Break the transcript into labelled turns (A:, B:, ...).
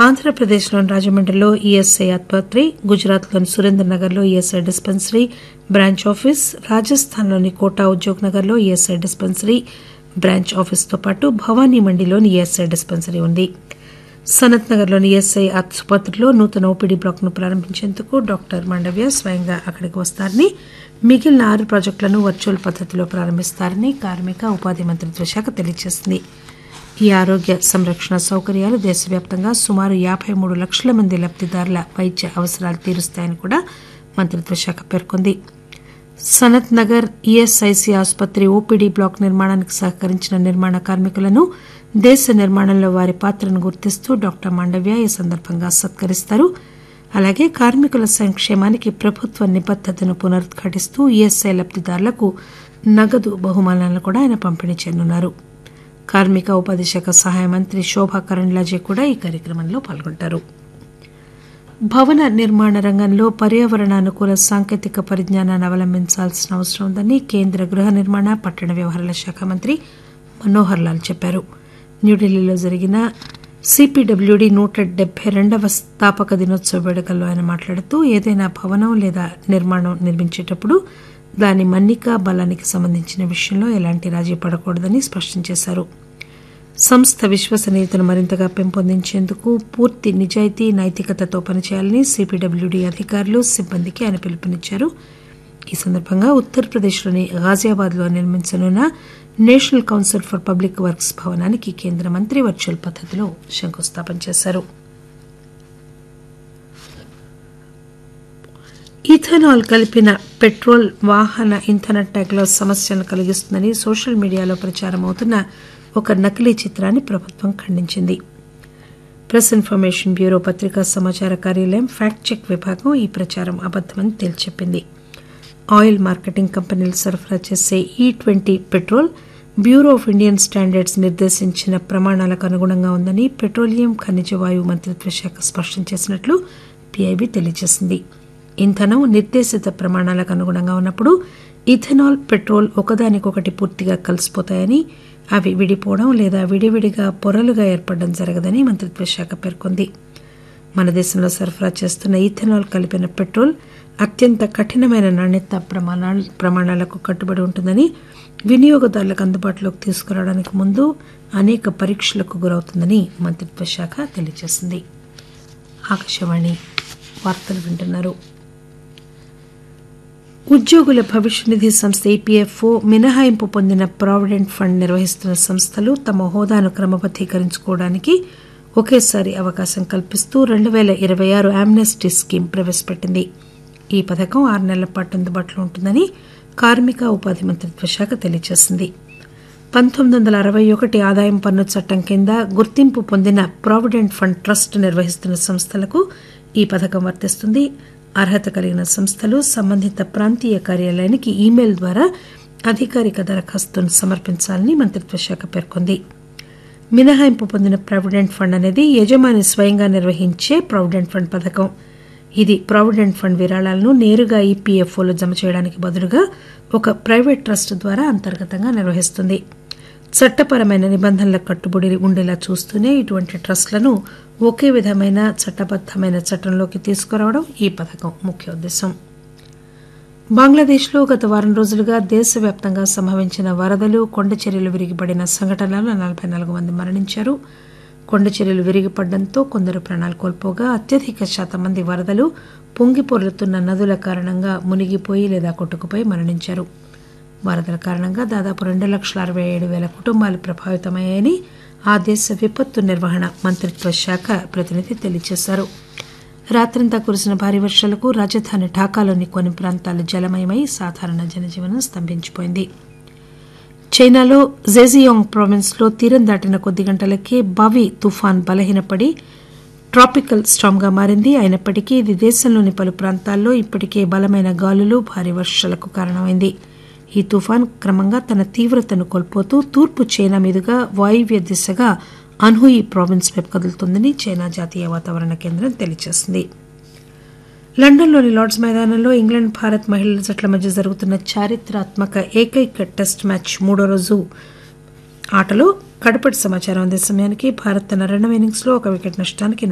A: ఆంధ్రప్రదేశ్లోని రాజమండ్రిలో ఈఎస్ఐ ఆసుపత్రి గుజరాత్లోని సురేంద్రనగర్లో ఈఎస్ఐ డిస్పెన్సరీ బ్రాంచ్ ఆఫీస్ రాజస్థాన్లోని కోటా ఉద్యోగ్ నగర్లో ఈఎస్ఐ డిస్పెన్సరీ బ్రాంచ్ ఆఫీస్తో పాటు భవానీ మండిలోని ఈఎస్ఐ డిస్పెన్సరీ ఉంది సనత్ నగర్లోని ఈఎస్ఐ ఆసుపత్రిలో నూతన ఓపీడీ బ్లాక్ను ప్రారంభించేందుకు డాక్టర్ మాండవ్య స్వయంగా అక్కడికి వస్తారని మిగిలిన ఆరు ప్రాజెక్టులను వర్చువల్ పద్దతిలో ప్రారంభిస్తారని కార్మిక ఉపాధి మంత్రిత్వ శాఖ తెలియజేసింది ఈ ఆరోగ్య సంరక్షణ సౌకర్యాలు దేశవ్యాప్తంగా సుమారు యాబై మూడు లక్షల మంది లబ్దిదారుల వైద్య అవసరాలు తీరుస్తాయని కూడా మంత్రిత్వ శాఖ పేర్కొంది సనత్ నగర్ ఈఎస్ఐసి ఆసుపత్రి ఓపీడీ బ్లాక్ నిర్మాణానికి సహకరించిన నిర్మాణ కార్మికులను దేశ నిర్మాణంలో వారి పాత్రను గుర్తిస్తూ డాక్టర్ మాండవ్య ఈ సందర్భంగా సత్కరిస్తారు అలాగే కార్మికుల సంక్షేమానికి ప్రభుత్వ నిబద్దతను పునరుద్ఘాటిస్తూ ఈఎస్ఐ లబ్దిదారులకు నగదు బహుమానాలను కూడా ఆయన పంపిణీ చేయనున్నారు కార్మిక ఉపాధి శాఖ సహాయ మంత్రి శోభా కరండ్లాజే కూడా ఈ కార్యక్రమంలో పాల్గొంటారు భవన నిర్మాణ రంగంలో పర్యావరణానుకూల సాంకేతిక పరిజ్ఞానాన్ని అవలంబించాల్సిన అవసరం ఉందని కేంద్ర గృహ నిర్మాణ పట్టణ వ్యవహారాల శాఖ మంత్రి మనోహర్ లాల్ చెప్పారు న్యూఢిల్లీలో జరిగిన సిపిడబ్ల్యూడి నూట డెబ్బై రెండవ స్థాపక దినోత్సవ వేడుకల్లో ఆయన మాట్లాడుతూ ఏదైనా భవనం లేదా నిర్మాణం నిర్మించేటప్పుడు దాని మన్నిక బలానికి సంబంధించిన విషయంలో ఎలాంటి రాజీ పడకూడదని స్పష్టం చేశారు సంస్థ విశ్వసనీయతను మరింతగా పెంపొందించేందుకు పూర్తి నిజాయితీ నైతికతతో పనిచేయాలని సిపిడబ్ల్యూడి అధికారులు సిబ్బందికి ఆయన పిలుపునిచ్చారు ఈ సందర్భంగా ఉత్తరప్రదేశ్లోని ఘాజియాబాద్లో నిర్మించనున్న national council for public works భవనానికి కేంద్ర మంత్రి వర్చువల్ పద్దతిలో శంకుస్థాపన చేశారు ఇథనాల్ కలిపిన పెట్రోల్ వాహన ఇంధన ట్యాంక్లో సమస్యలను కలిగిస్తుందని సోషల్ మీడియాలో ప్రచారం అవుతున్న ఒక నకిలీ చిత్రాన్ని ప్రభుత్వం ఖండించింది ప్రెస్ ఇన్ఫర్మేషన్ బ్యూరో పత్రికా సమాచార కార్యాలయం ఫ్యాక్ట్ చెక్ విభాగం ఈ ప్రచారం అబద్దమని తేల్చెప్పింది ఆయిల్ మార్కెటింగ్ కంపెనీలు సరఫరా చేసే E twenty petrol bureau of Indian standards నిర్దేశించిన ప్రమాణాలకు అనుగుణంగా ఉందని పెట్రోలియం ఖనిజ వాయువు మంత్రిత్వ శాఖ స్పష్టం చేసినట్లు పీఐబీ తెలియజేసింది ఇంధనం నిర్దేశిత ప్రమాణాలకు అనుగుణంగా ఉన్నప్పుడు ఇథనాల్ పెట్రోల్ ఒకదానికొకటి పూర్తిగా కలిసిపోతాయని అవి విడిపోవడం లేదా విడివిడిగా పొరలుగా ఏర్పడడం జరగదని మంత్రిత్వ శాఖ పేర్కొంది మన దేశంలో సరఫరా చేస్తున్న ఇథనాల్ కలిపిన పెట్రోల్ అత్యంత కఠినమైన నాణ్యత ప్రమాణాల ప్రమాణాలకు కట్టుబడి ఉంటుందని వినియోగదారులకు అందుబాటులోకి తీసుకురావడానికి ముందు అనేక పరీక్షలకు గురవుతుందని మంత్రిత్వ శాఖ తెలియజేసింది ఆకాశవాణి వార్తలు వింటున్నారు ఉద్యోగుల భవిష్య నిధి సంస్థ ఈపీఎఫ్ఓ మినహాయింపు పొందిన ప్రావిడెంట్ ఫండ్ నిర్వహిస్తున్న సంస్థలు తమ హోదాను క్రమబద్దీకరించుకోవడానికి ఒకేసారి అవకాశం కల్పిస్తూ రెండు పేల ఇరవై ఆరు ఆమ్నెస్టీ స్కీమ్ ప్రవేశపెట్టింది ఈ పథకం ఆరు నెలల పాటు అందుబాటులో ఉంటుందని కార్మిక ఉపాధి మంత్రిత్వ శాఖ తెలియజేసింది పంతొమ్మిది వందల అరవై ఒకటి ఆదాయం పన్ను చట్టం కింద గుర్తింపు పొందిన ప్రావిడెంట్ ఫండ్ ట్రస్ట్ నిర్వహిస్తున్న సంస్థలకు ఈ పథకం వర్తిస్తుంది అర్హత కలిగిన సంస్థలు సంబంధిత ప్రాంతీయ కార్యాలయానికి ఈమెయిల్ ద్వారా అధికారిక దరఖాస్తును సమర్పించాలని మంత్రిత్వ శాఖ పేర్కొంది మినహాయింపు పొందిన ప్రావిడెంట్ ఫండ్ అనేది యజమాని స్వయంగా నిర్వహించే ప్రావిడెంట్ ఫండ్ పథకం ఇది ప్రావిడెంట్ ఫండ్ విరాళాలను నేరుగా ఈపీఎఫ్ఓలో జమ చేయడానికి బదులుగా ఒక ప్రైవేట్ ట్రస్ట్ ద్వారా అంతర్గతంగా నిర్వహిస్తుంది చట్టపరమైన నిబంధనలకు కట్టుబడి ఉండేలా చూస్తూనే ఇటువంటి ట్రస్టులను ఒకే విధమైన చట్టబద్దమైన చట్టంలోకి తీసుకురావడం ఈ పథకం ముఖ్య ఉద్దేశం బంగ్లాదేశ్లో గత వారం రోజులుగా దేశవ్యాప్తంగా సంభవించిన వరదలు కొండచర్యలు విరిగిపడిన సంఘటనలలో నలభై నాలుగు మంది మరణించారు కొండచర్యలు విరిగిపడడంతో కొందరు ప్రాణాలు కోల్పోగా అత్యధిక శాతం మంది వరదలు పొంగిపొర్లుతున్న నదుల కారణంగా మునిగిపోయి లేదా కొట్టుకుపోయి మరణించారు వరదల కారణంగా దాదాపు రెండు లక్షల అరవై ఏడు వేల కుటుంబాలు ప్రభావితమయ్యాయని ఆ దేశ విపత్తు నిర్వహణ మంత్రిత్వ శాఖ ప్రతినిధి తెలియజేశారు రాత్రంతా కురిసిన భారీ వర్షాలకు రాజధాని ఢాకాలోని కొన్ని ప్రాంతాలు జలమయమై సాధారణ జనజీవనం స్తంభించిపోయింది చైనాలో జేజియాంగ్ ప్రావిన్స్ లో తీరం దాటిన కొద్ది గంటలకే బావి తుఫాన్ బలహీనపడి ట్రాపికల్ స్టామ్ గా మారింది అయినప్పటికీ ఇది దేశంలోని పలు ప్రాంతాల్లో ఇప్పటికే బలమైన గాలులు భారీ వర్షాలకు కారణమైంది ఈ తుఫాన్ క్రమంగా తన తీవ్రతను కోల్పోతూ తూర్పు చైనా మీదుగా వాయువ్య దిశగా అన్హుయి ప్రావిన్స్ వైపు కదులుతుందని చైనా జాతీయ వాతావరణ కేంద్రం తెలియజేసింది లండన్లోని లార్డ్స్ మైదానంలో ఇంగ్లాండ్ భారత్ మహిళల జట్ల మధ్య జరుగుతున్న చారిత్రాత్మక ఏకైక టెస్ట్ మ్యాచ్ మూడో రోజు ఆటలో కడపటి సమాచారం అందే సమయానికి భారత్ తన రెండవ ఇన్నింగ్స్లో ఒక వికెట్ నష్టానికి